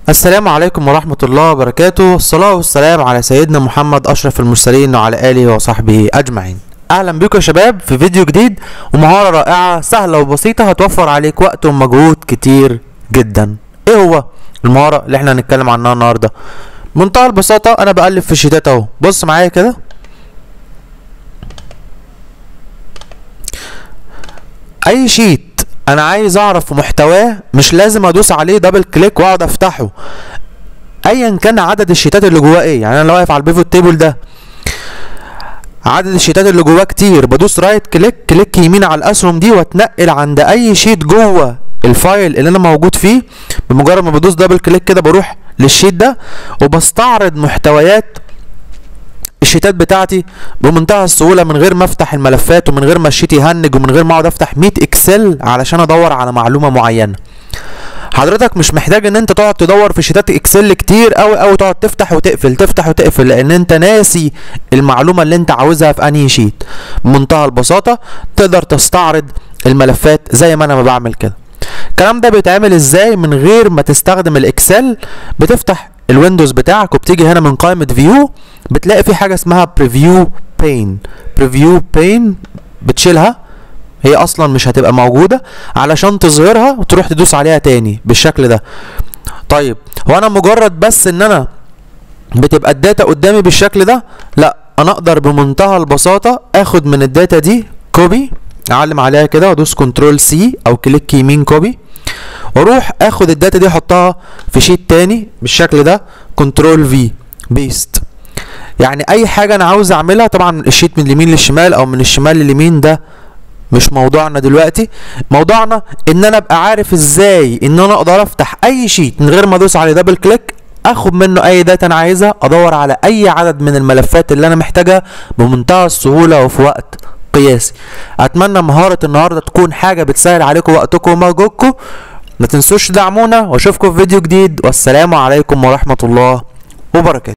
السلام عليكم ورحمة الله وبركاته الصلاة والسلام على سيدنا محمد أشرف المرسلين وعلى آله وصحبه أجمعين أهلا بكم يا شباب في فيديو جديد ومهارة رائعة سهلة وبسيطة هتوفر عليك وقت ومجهود كتير جدا إيه هو المهارة اللي احنا هنتكلم عنها النهاردة بمنتهى البساطة أنا بقلب في الشيتات أهو بص معايا كده أي شيت انا عايز اعرف محتواه مش لازم ادوس عليه دبل كليك واقعد افتحه ايا كان عدد الشيتات اللي جواه ايه يعني انا لو واقف على البيفوت تيبل ده عدد الشيتات اللي جواه كتير بدوس رايت كليك كليك يمين على الاسهم دي واتنقل عند اي شيت جوه الفايل اللي انا موجود فيه بمجرد ما بدوس دبل كليك كده بروح للشيت ده وبستعرض محتويات الشيتات بتاعتي بمنتهى السهوله من غير ما افتح الملفات ومن غير ما الشيت يهنج ومن غير ما اقعد افتح 100 اكسل علشان ادور على معلومه معينه حضرتك مش محتاج ان انت تقعد تدور في شيتات اكسل كتير قوي قوي تقعد تفتح وتقفل تفتح وتقفل لان انت ناسي المعلومه اللي انت عاوزها في انهي شيت بمنتهى البساطه تقدر تستعرض الملفات زي ما انا ما بعمل كده الكلام ده بيتعمل ازاي من غير ما تستخدم الاكسل بتفتح الويندوز بتاعك وبتيجي هنا من قائمه فيو بتلاقي في حاجه اسمها بريفيو بين بريفيو بين بتشيلها هي اصلا مش هتبقى موجوده علشان تظهرها وتروح تدوس عليها تاني بالشكل ده طيب هو انا مجرد بس ان انا بتبقى الداتا قدامي بالشكل ده لا انا اقدر بمنتهى البساطه اخد من الداتا دي كوبي اعلم عليها كده وادوس كنترول سي او كليك يمين كوبي واروح اخد الداتا دي احطها في شيت تاني بالشكل ده كنترول في بيست يعني اي حاجه انا عاوز اعملها طبعا الشيت من اليمين للشمال او من الشمال لليمين ده مش موضوعنا دلوقتي موضوعنا ان انا ابقى عارف ازاي ان انا اقدر افتح اي شيت من غير ما ادوس على دبل كليك اخد منه اي داتا انا عايزها ادور على اي عدد من الملفات اللي انا محتاجها بمنتهى السهوله وفي وقت قياسي اتمنى مهاره النهارده تكون حاجه بتسهل عليكم وقتكم ومجهودكم ما تنسوش تدعمونا واشوفكم في فيديو جديد والسلام عليكم ورحمه الله وبركاته